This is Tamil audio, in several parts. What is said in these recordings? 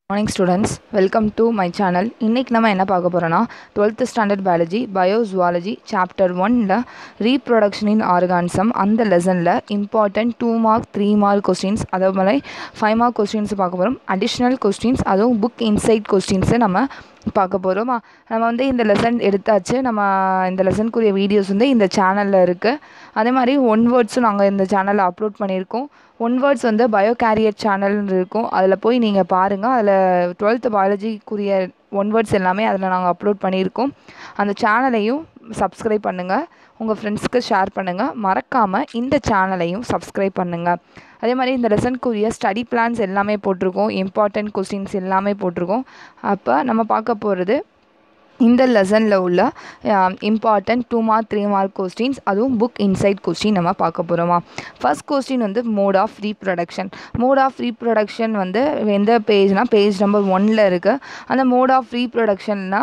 morning students welcome to my channel இன்றைக்கி நம்ம என்ன பார்க்க போகிறோன்னா twelfth standard biology bio zoology chapter ஒனில் ரீப்ரொடக்ஷன் இன் ஆர்கானிசம் அந்த லெசனில் important two mark three mark questions அதே மாதிரி ஃபைவ் மார்க் கொஸ்டின்ஸ் பார்க்க போகிறோம் அடிஷ்னல் கொஸ்டின்ஸ் அதுவும் புக் இன்சைட் கொஸ்டின்ஸை நம்ம பார்க்க போகிறோம் நம்ம வந்து இந்த லெசன் எடுத்தாச்சு நம்ம இந்த லெசனுக்குரிய வீடியோஸ் வந்து இந்த சேனலில் இருக்குது அதே மாதிரி ஒன் வேர்ட்ஸும் நாங்கள் இந்த சேனலில் அப்லோட் பண்ணியிருக்கோம் ஒன் வேர்ட்ஸ் வந்து பயோ கேரியர் சேனல்னு இருக்கும் அதில் போய் நீங்கள் பாருங்கள் அதில் டுவெல்த்து பயாலஜிக்குரிய ஒன் வேர்ட்ஸ் எல்லாமே அதில் நாங்கள் அப்லோட் பண்ணியிருக்கோம் அந்த சேனலையும் சப்ஸ்கிரைப் பண்ணுங்கள் உங்கள் ஃப்ரெண்ட்ஸ்க்கு ஷேர் பண்ணுங்கள் மறக்காமல் இந்த சேனலையும் சப்ஸ்கிரைப் பண்ணுங்கள் அதே மாதிரி இந்த லெசனுக்குரிய ஸ்டடி பிளான்ஸ் எல்லாமே போட்டிருக்கோம் இம்பார்ட்டண்ட் கொஸ்டின்ஸ் எல்லாமே போட்டிருக்கோம் அப்போ நம்ம பார்க்க போகிறது இந்த லெசனில் உள்ள important two mark three mark questions அதுவும் புக் இன்சைட் கொஸ்டின் நம்ம பார்க்க போகிறோமா ஃபர்ஸ்ட் கொஸ்டின் வந்து mode of reproduction mode of reproduction வந்து எந்த பேஜ்னால் பேஜ் நம்பர் ஒனில் இருக்குது அந்த மோட் ஆஃப் ரீப்ரொடக்ஷன்னா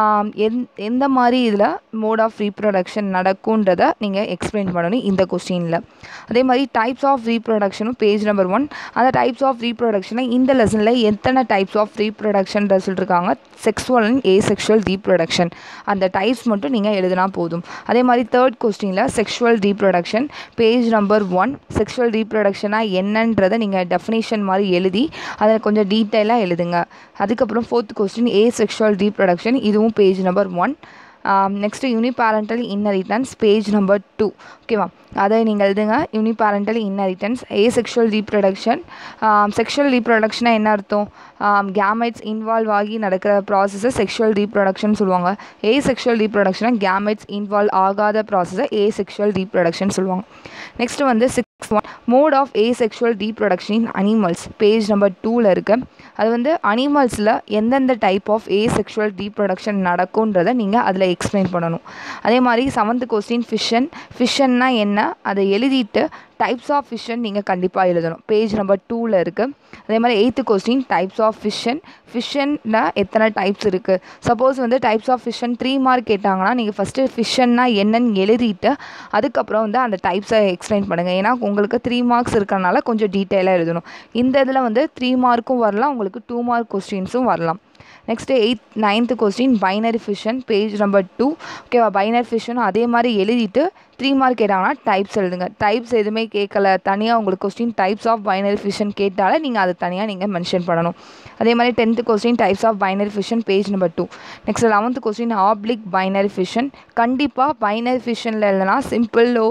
எந் எந்த மாதிரி இதில் மோட் ஆஃப் ரீப்ரொடக்ஷன் நடக்குன்றதை நீங்கள் எக்ஸ்பிளைன் பண்ணணும் இந்த கொஸ்டினில் அதே மாதிரி டைப்ஸ் ஆஃப் ரீப்ரொடக்ஷனும் பேஜ் நம்பர் ஒன் அந்த டைப்ஸ் ஆஃப் ரீப்ரொடக்ஷனை இந்த லெசனில் எத்தனை டைப்ஸ் ஆஃப் ரீப்ரொடக்ஷன் சொல்லியிருக்காங்க sexual and asexual reproduction அந்த டைப்ஸ் மட்டும் நீங்கள் எழுதினா போதும் அதே மாதிரி தேர்ட் கொஸ்டினில் sexual reproduction page number one sexual ரீப்ரொடக்ஷனாக என்னன்றதை நீங்கள் டெஃபினேஷன் மாதிரி எழுதி அதை கொஞ்சம் டீட்டெயிலாக எழுதுங்க அதுக்கப்புறம் fourth question asexual reproduction இதுவும் page number one next uniparental inheritance page number two ஓகேவா அதை நீங்கள் எழுதுங்க uniparental inheritance asexual reproduction sexual ரீப்ரொடக்ஷனாக என்ன அர்த்தம் கேமைட்ஸ் இன்வால்வ் ஆகி நடக்கிற ப்ராசஸை செக்ஷுவல் ரீப்ரொடக்ஷன் சொல்லுவாங்க ஏ செக்ஷுவல் ரீப்ரொடக்ஷனாக கேமைட்ஸ் இன்வால்வ் ஆகாத ப்ராசஸை ஏ செக்ஷுவல் ரீப்ரொடக்ஷன் சொல்லுவாங்க நெக்ஸ்ட் வந்து six one mode of asexual reproduction in animals page number டூவில் இருக்குது அது வந்து அனிமல்ஸில் எந்தெந்த type of asexual reproduction நடக்கும்ன்றதை நீங்கள் அதில் எக்ஸ்பிளைன் பண்ணணும் அதே மாதிரி செவன்த் கொஸ்டின் ஃபிஷன் ஃபிஷன்னா என்ன அதை எழுதிட்டு டைப்ஸ் ஆஃப் ஃபிஷன் நீங்கள் கண்டிப்பாக எழுதணும் பேஜ் நம்பர் டூவில் இருக்குது அதே மாதிரி eighth question types of fission ஃபிஷன்னா எத்தனை டைப்ஸ் இருக்குது சப்போஸ் வந்து types of fission three mark கேட்டாங்கன்னா நீங்கள் ஃபஸ்ட்டு ஃபிஷன்னா என்னன்னு எழுதிட்டு அதுக்கப்புறம் வந்து அந்த டைப்ஸை எக்ஸ்பிளைன் பண்ணுங்கள் ஏன்னா உங்களுக்கு த்ரீ மார்க்ஸ் இருக்கிறனால கொஞ்சம் டீட்டெயிலாக எழுதணும் இந்த இதில் வந்து த்ரீ மார்க்கும் வரலாம் உங்களுக்கு டூ மார்க் கொஸ்டின்ஸும் வரலாம் next eighth ninth question binary fission page number two ஓகேவா பைனரி ஃபிஷன் அதே மாதிரி எழுதிட்டு த்ரீ மார்க் கேட்டாங்கன்னா டைப்ஸ் எழுதுங்க டைப்ஸ் எதுவுமே கேட்கல தனியாக உங்களுக்கு question types of binary fission கேட்டாலே நீங்கள் அதை தனியாக நீங்கள் மென்ஷன் பண்ணணும் அதே மாதிரி tenth question types of binary fission page number two next eleventh question oblique binary fission கண்டிப்பாக பைனரி ஃபிஷனில் எழுதுனா சிம்பிளோ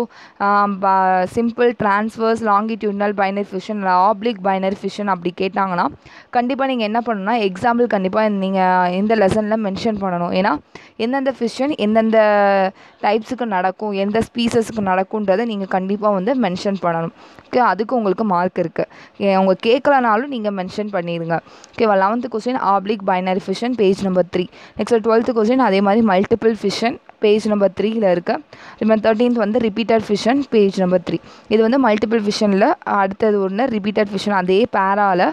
simple transverse longitudinal binary fission oblique binary fission அப்படி கேட்டாங்கன்னா கண்டிப்பாக நீங்கள் என்ன பண்ணணும்னா எக்ஸாம்பிள் கண்டிப்பாக நீங்கள் இந்த லெசனில் மென்ஷன் பண்ணணும் ஏன்னா எந்தெந்த ஃபிஷன் எந்தெந்த டைப்ஸுக்கு நடக்கும் எந்த ஸ்பீசஸுக்கு நடக்குன்றதை நீங்கள் கண்டிப்பாக வந்து மென்ஷன் பண்ணணும் ஓகே அதுக்கு உங்களுக்கு மார்க் இருக்குது அவங்க கேட்கலனாலும் நீங்கள் மென்ஷன் பண்ணிடுங்க ஓகேவா eleventh question oblique binary fission page number three next twelfth question அதே மாதிரி மல்டிபிள் ஃபிஷன் பேஜ் நம்பர் த்ரீயில் இருக்குது அதே மாதிரி தேர்ட்டீன்த் வந்து repeated fission page number three இது வந்து மல்டிபிள் ஃபிஷனில் அடுத்தது ஒன்று ரிப்பீட்டட் ஃபிஷன் அதே பேராவில்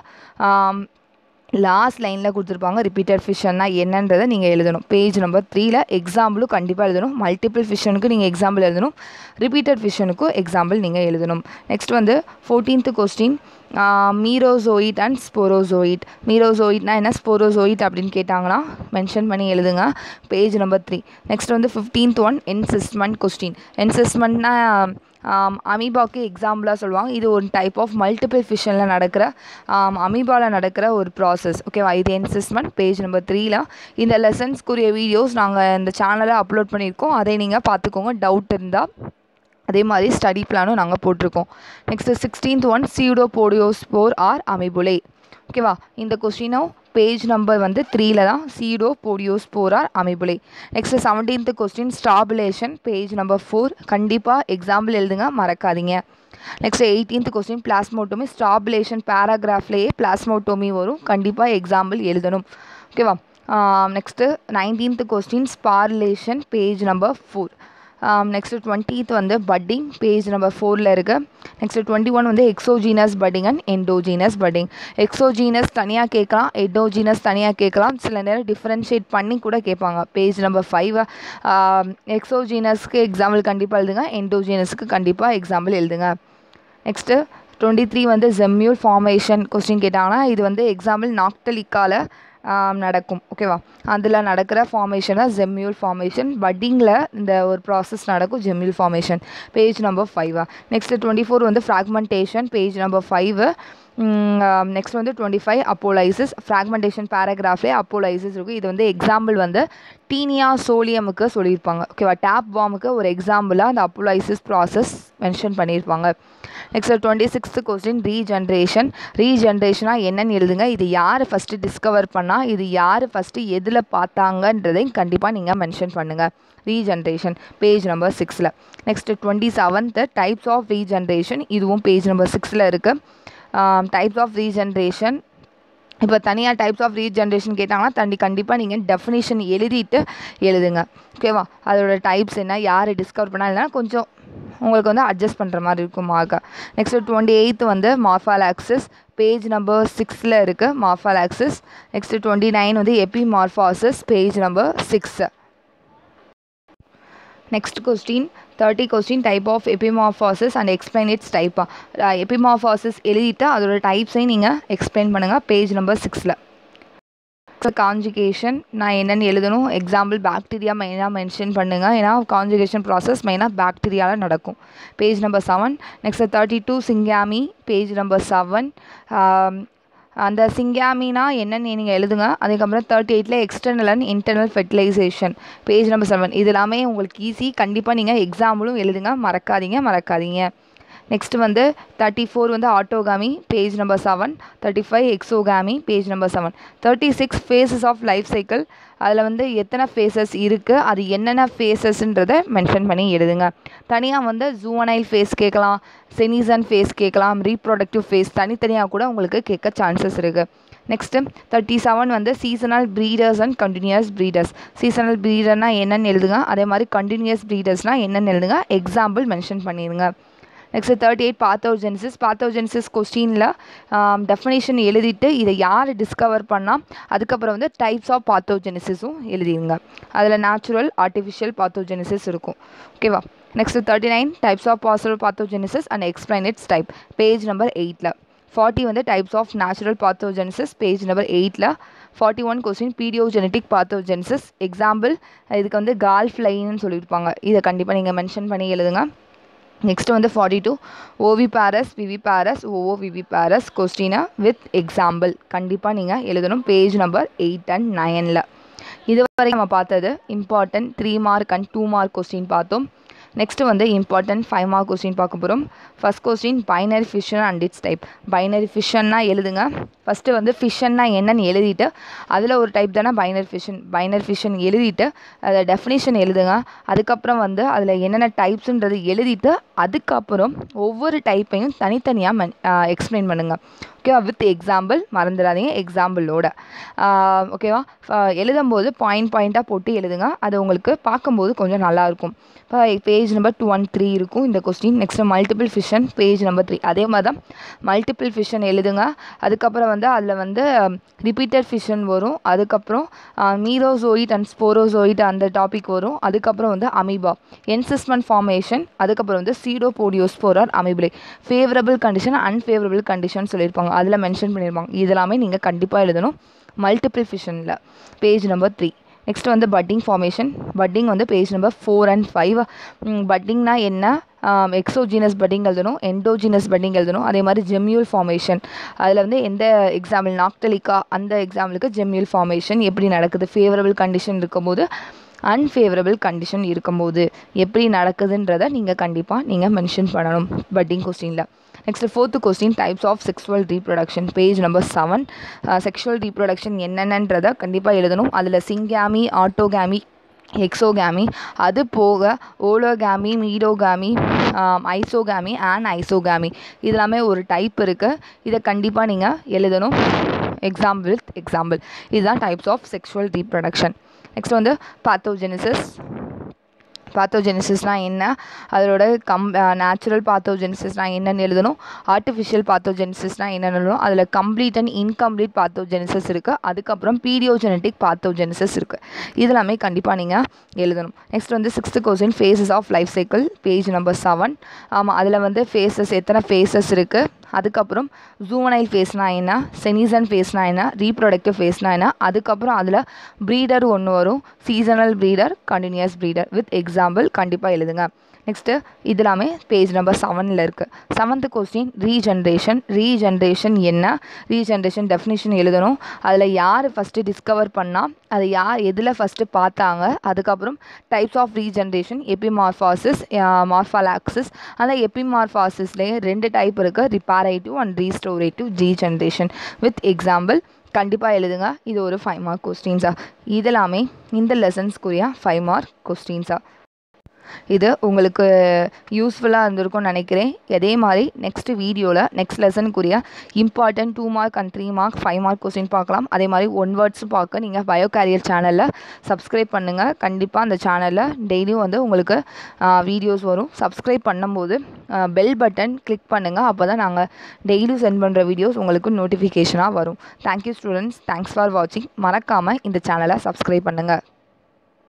லாஸ்ட் லைனில் கொடுத்துருப்பாங்க ரிப்பீட்டட் ஃபிஷன்னா என்னன்றதை நீங்கள் எழுதணும் பேஜ் நம்பர் த்ரீயில் எக்ஸாம்பிளும் கண்டிப்பாக எழுதணும் மல்டிபிள் ஃபிஷனுக்கு நீங்கள் எக்ஸாம்பிள் எழுதணும் ரிப்பீட்டட் ஃபிஷனுக்கும் எக்ஸாம்பிள் நீங்கள் எழுதணும் நெக்ஸ்ட் வந்து fourteenth question merozoite and sporozoite மீரோசோயிட்னா என்ன ஸ்போரோசோயிட் அப்படின்னு கேட்டாங்கன்னா மென்ஷன் பண்ணி எழுதுங்க பேஜ் நம்பர் த்ரீ நெக்ஸ்ட் வந்து ஃபிஃப்டீன்த் ஒன் என்சிஸ்மெண்ட் கொஸ்டின் என்சிஸ்மெண்ட்னா அமீபாவுக்கு எக்ஸாம்பிளாக சொல்லுவாங்க இது ஒரு டைப் ஆஃப் மல்டிபிள் ஃபிஷனில் நடக்கிற அமீபாவில் நடக்கிற ஒரு ப்ராசஸ் ஓகேவா இது என்சிஸ்மெண்ட் பேஜ் நம்பர் த்ரீல இந்த லெசன்ஸ்க்குரிய வீடியோஸ் நாங்கள் இந்த சேனலில் அப்லோட் பண்ணியிருக்கோம் அதை நீங்கள் பார்த்துக்கோங்க டவுட் இருந்தால் அதே மாதிரி ஸ்டடி பிளானும் நாங்கள் போட்டிருக்கோம் next sixteenth one pseudopodiospore or amoebulae ஓகேவா இந்த கொஸ்டினும் பேஜ் நம்பர் வந்து த்ரீல தான் pseudopodiospore or amoebulae next seventeenth question strobilation page number four கண்டிப்பாக எக்ஸாம்பிள் எழுதுங்க மறக்காதீங்க next eighteenth question plasmotomy strobilation பேராகிராஃப்லேயே பிளாஸ்மோட்டோமி வரும் கண்டிப்பாக எக்ஸாம்பிள் எழுதணும் ஓகேவா next nineteenth question sporulation page number four next twentieth வந்து பட்டிங் பேஜ் நம்பர் ஃபோரில் இருக்குது நெக்ஸ்ட்டு டுவெண்ட்டி ஒன் வந்து exogenous budding and endogenous padding exogenous தனியாக கேட்கலாம் எண்டோஜீனஸ் தனியாக கேட்கலாம் சில நேரம் டிஃப்ரென்ஷியேட் பண்ணி கூட கேட்பாங்க பேஜ் நம்பர் ஃபைவ் எக்ஸோஜீனஸ்க்கு எக்ஸாம்பிள் கண்டிப்பாக எழுதுங்க எண்டோஜீனஸ்க்கு கண்டிப்பாக எக்ஸாம்பிள் எழுதுங்க நெக்ஸ்ட்டு டுவெண்ட்டி த்ரீ வந்து ஜெம்யூல் ஃபார்மேஷன் கொஸ்டின் கேட்டாங்கன்னா இது வந்து எக்ஸாம்பிள் நாக்டலிக்கால நடக்கும் ஓகேவா அதில் நடக்கிற ஃபார்மேஷன் தான் ஜெம்யூல் ஃபார்மேஷன் பட்டிங்கில் இந்த ஒரு ப்ராசஸ் நடக்கும் ஜெம்யூல் ஃபார்மேஷன் பேஜ் நம்பர் ஃபைவா நெக்ஸ்ட்டு டுவெண்ட்டி ஃபோர் வந்து fragmentation page number five next வந்து டுவெண்ட்டி ஃபைவ் அப்போலைசிஸ் ஃப்ராக்மெண்டேஷன் பேராகிராஃப்லேயே அப்போலைசிஸ் இருக்கும் இது வந்து எக்ஸாம்பிள் வந்து டீனியா சோலியமுக்கு சொல்லியிருப்பாங்க ஓகேவா டேப் வாமுக்கு ஒரு எக்ஸாம்பிளாக அந்த அப்போலைசிஸ் ப்ராசஸ் மென்ஷன் பண்ணியிருப்பாங்க next twenty sixth question regeneration ரீஜென்ரேஷனாக என்னென்னு எழுதுங்க இது யார் ஃபஸ்ட்டு டிஸ்கவர் பண்ணால் இது யார் ஃபஸ்ட்டு எதில் பார்த்தாங்கன்றதையும் கண்டிப்பாக நீங்கள் மென்ஷன் பண்ணுங்கள் ரீஜென்ரேஷன் பேஜ் நம்பர் சிக்ஸில் next twenty seventh types of regeneration இதுவும் பேஜ் நம்பர் சிக்ஸில் இருக்குது டைப்ஸ் ஆஃப் ரீஜென்ரேஷன் இப்போ தனியாக டைப்ஸ் ஆஃப் ரீஜென்ரேஷன் கேட்டாங்கன்னா தண்டி கண்டிப்பாக நீங்கள் டெஃபினேஷன் எழுதிட்டு எழுதுங்க ஓகேவா அதோட டைப்ஸ் என்ன யார் டிஸ்கவர் பண்ணா இல்லைனா கொஞ்சம் உங்களுக்கு வந்து அட்ஜஸ்ட் பண்ணுற மாதிரி இருக்கும் மார்க்கை நெக்ஸ்ட்டு டுவெண்ட்டி எயித்து வந்து மார்ஃபால் ஆக்சஸ் பேஜ் நம்பர் சிக்ஸில் இருக்குது morphallaxis next twenty nine வந்து epimorphosis page number six next question thirty question type of epimorphosis and explain its டைப்பாக எபிமார்ஃபாசஸ் எழுதிட்டு அதோட டைப்ஸையும் நீங்கள் எக்ஸ்பிளைன் பண்ணுங்கள் பேஜ் நம்பர் சிக்ஸில் காஞ்சிகேஷன் நான் என்னென்னு எழுதணும் எக்ஸாம்பிள் பாக்டீரியா மெயினாக மென்ஷன் பண்ணுங்கள் ஏன்னா காஞ்சிகேஷன் ப்ராசஸ் மெயினாக பாக்டீரியாவில் நடக்கும் page number seven next thirty two syngamy page number seven அந்த சிங்காமினா என்னென்னு நீங்கள் எழுதுங்க அதுக்கப்புறம் தேர்ட்டி எயிட்டில் external and internal fertilization page number seven இது எல்லாமே உங்களுக்கு ஈஸி கண்டிப்பாக நீங்கள் எக்ஸாம்பிளும் எழுதுங்க மறக்காதீங்க மறக்காதீங்க நெக்ஸ்ட் வந்து தேர்ட்டி ஃபோர் வந்து autogamy page number seven thirty five exogamy page number seven thirty six phases of life cycle அதில் வந்து எத்தனை ஃபேஸஸ் இருக்குது அது என்னென்ன ஃபேஸஸ்ன்றதை மென்ஷன் பண்ணி எழுதுங்க தனியாக வந்து ஜூவனைல் ஃபேஸ் கேட்கலாம் செனிசன் ஃபேஸ் கேட்கலாம் ரீப்ரொடக்டிவ் ஃபேஸ் தனித்தனியாக கூட உங்களுக்கு கேட்க சான்சஸ் இருக்குது நெக்ஸ்ட்டு தேர்ட்டி செவன் வந்து seasonal breeders and continuous breeders seasonal ப்ரீடர்னால் என்னென்னு எழுதுங்க அதே மாதிரி கண்டினியூஸ் ப்ரீடர்ஸ்னால் என்னென்னு எழுதுங்க எக்ஸாம்பிள் மென்ஷன் பண்ணிடுங்க next thirty eight parthenogenesis parthenogenesis கொஸ்டினில் டெஃபினேஷன் எழுதிட்டு இதை யார் டிஸ்கவர் பண்ணால் அதுக்கப்புறம் வந்து டைப்ஸ் ஆஃப் பாத்தோஜெனிசிஸும் எழுதிடுங்க அதில் நேச்சுரல் ஆர்டிஃபிஷியல் பாத்தோஜெனிசிஸ் இருக்கும் ஓகேவா next thirty nine types of possible parthenogenesis and explain its type page number எயிட்டில் ஃபார்ட்டி வந்து types of natural parthenogenesis page number எயிட்டில் forty one question paedogenetic parthenogenesis example இதுக்கு வந்து கால்ஃப் லைன்னு சொல்லியிருப்பாங்க இதை கண்டிப்பாக நீங்கள் மென்ஷன் பண்ணி எழுதுங்க நெக்ஸ்ட் வந்து ஃபார்ட்டி டூ ஓவி பேரஸ் விவி பேரஸ் ஓஓ விவி பேரஸ் கொஸ்டினை வித் எக்ஸாம்பிள் கண்டிப்பாக நீங்கள் எழுதணும் பேஜ் நம்பர் எயிட் அண்ட் நைனில் இதுவரை நம்ம பார்த்தது important three mark and two mark question பார்த்தோம் நெக்ஸ்ட்டு வந்து இம்பார்ட்டன்ட் ஃபைவ் மார்க் கொஸ்டின் பார்க்க போகிறோம் first question binary fission and its type binary ஃபிஷன்னா எழுதுங்க ஃபஸ்ட்டு வந்து ஃபிஷன்னா என்னன்னு எழுதிட்டு அதில் ஒரு டைப் தானே பைனரி ஃபிஷன் பைனரி ஃபிஷன் எழுதிட்டு அதை டெஃபினேஷன் எழுதுங்க அதுக்கப்புறம் வந்து அதில் என்னென்ன டைப்ஸுன்றது எழுதிட்டு அதுக்கப்புறம் ஒவ்வொரு டைப்பையும் தனித்தனியாக மென் எக்ஸ்பிளைன் பண்ணுங்கள் ஓகேவா வித் எக்ஸாம்பிள் மறந்துடாதீங்க எக்ஸாம்பிளோட ஓகேவா எழுதும்போது பாயிண்ட் பாயிண்ட்டாக போட்டு எழுதுங்க அது உங்களுக்கு பார்க்கும்போது கொஞ்சம் நல்லாயிருக்கும் இப்போ page number two one three இருக்கும் இந்த கொஸ்டின் next multiple fission page number three அதே மாதிரி தான் மல்டிபிள் ஃபிஷன் எழுதுங்க அதுக்கப்புறம் வந்து அதில் வந்து ரிப்பீட்டட் ஃபிஷன் வரும் அதுக்கப்புறம் மீரோசோயிட் அண்ட் ஸ்போரோசோயிட் அந்த டாபிக் வரும் அதுக்கப்புறம் வந்து அமீபா என்சிஸ்மெண்ட் ஃபார்மேஷன் அதுக்கப்புறம் வந்து pseudo podiospore or amoebulae favourable condition unfavourable condition சொல்லியிருப்பாங்க அதில் மென்ஷன் பண்ணியிருப்பாங்க இதெல்லாமே நீங்கள் கண்டிப்பாக எழுதணும் மல்டிபிள் ஃபிஷனில் பேஜ் நம்பர் த்ரீ நெக்ஸ்ட் வந்து பட்டிங் ஃபார்மேஷன் பட்டிங் வந்து page number four and five பட்டிங்னா என்ன எக்ஸோஜீனஸ் பட்டிங் எழுதணும் எண்டோஜீனஸ் பட்டிங் எழுதணும் அதே மாதிரி ஜெம்யூல் ஃபார்மேஷன் அதில் வந்து எந்த எக்ஸாம்பிள் நாக்டலிக்கா அந்த எக்ஸாம்பிளுக்கு ஜெம்யூல் ஃபார்மேஷன் எப்படி நடக்குது ஃபேவரபிள் கண்டிஷன் இருக்கும்போது அன்ஃபேவரபிள் கண்டிஷன் இருக்கும்போது எப்படி நடக்குதுன்றதை நீங்கள் கண்டிப்பாக நீங்கள் மென்ஷன் பண்ணணும் பட்டிங் கொஸ்டினில் next fourth question types of sexual reproduction page number seven sexual reproduction என்னென்னன்றதை கண்டிப்பாக எழுதணும் அதில் சிங்காமி ஆட்டோகாமி எக்ஸோகாமி அது போக ஓலோகாமி மீடோகாமி ஐசோகாமி அண்ட் ஐசோகாமி இது எல்லாமே ஒரு டைப் இருக்குது இதை கண்டிப்பாக நீங்கள் எழுதணும் எக்ஸாம்பிள் வித் எக்ஸாம்பிள் இதுதான் types of sexual reproduction next வந்து பாத்தோஜெனிசிஸ் பாத்தோஜெனிசிஸ்னால் என்ன அதோட கம் நேச்சுரல் பாத்தோஜெனிசிஸ்னால் என்னென்னு எழுதணும் ஆர்டிஃபிஷியல் பாத்தோஜெனிசிஸ்னால் என்னென்னு எழுதணும் அதில் கம்ப்ளீட் அண்ட் இன்கம்ப்ளீட் பாத்தோஜெனிசிஸ் இருக்குது அதுக்கப்புறம் பீடியோஜெனட்டிக் பாத்தோஜெனிசிஸ் இருக்குது இதெல்லாமே கண்டிப்பாக நீங்கள் எழுதணும் நெக்ஸ்ட் வந்து sixth question phases of life cycle page number seven ஆமாம் அதில் வந்து ஃபேஸஸ் எத்தனை ஃபேஸஸ் இருக்குது அதுக்கப்புறம் ஜூவனைல் ஃபேஸ்னா என்ன செனிசன் ஃபேஸ்னா என்ன ரீப்ரொடக்டிவ் ஃபேஸ்னா என்ன அதுக்கப்புறம் அதில் ப்ரீடர் ஒன்று வரும் seasonal breeder continuous breeder with example கண்டிப்பாக எழுதுங்க நெக்ஸ்ட்டு இது எல்லாமே பேஜ் நம்பர் செவனில் இருக்குது செவன்த்து கொஸ்டின் ரீஜென்ரேஷன் ரீஜென்ரேஷன் என்ன ரீஜென்ரேஷன் டெஃபினிஷன் எழுதணும் அதில் யார் ஃபஸ்ட்டு டிஸ்கவர் பண்ணால் அதை யார் எதில் ஃபஸ்ட்டு பார்த்தாங்க அதுக்கப்புறம் types of regeneration epimorphosis morphallaxis அந்த எபிமார்ஃபாசிஸ்லேயே ரெண்டு டைப் இருக்குது reparative and restorative regeneration with example கண்டிப்பாக எழுதுங்க இது ஒரு ஃபைவ் மார்க் கொஸ்டின்ஸா இதெல்லாமே இந்த லெசன்ஸ்க்குரிய ஃபைவ் மார்க் கொஸ்டின்ஸா இது உங்களுக்கு யூஸ்ஃபுல்லாக இருந்திருக்கும்னு நினைக்கிறேன் அதே மாதிரி நெக்ஸ்ட் வீடியோவில் நெக்ஸ்ட் லெசனுக்குரிய important two mark and three mark five mark question பார்க்கலாம் அதே மாதிரி ஒன் வேர்ட்ஸும் பார்க்க நீங்கள் பயோ கேரியர் சேனலில் சப்ஸ்கிரைப் பண்ணுங்கள் கண்டிப்பாக அந்த சேனலில் டெய்லியும் வந்து உங்களுக்கு வீடியோஸ் வரும் சப்ஸ்கிரைப் பண்ணும்போது பெல் பட்டன் கிளிக் பண்ணுங்கள் அப்போ தான் நாங்கள் டெய்லியும் சென்ட் பண்ணுற வீடியோஸ் உங்களுக்கு நோட்டிஃபிகேஷனாக வரும் தேங்க்யூ ஸ்டூடெண்ட்ஸ் தேங்க்ஸ் ஃபார் வாட்சிங் மறக்காமல் இந்த சேனலை சப்ஸ்கிரைப் பண்ணுங்கள்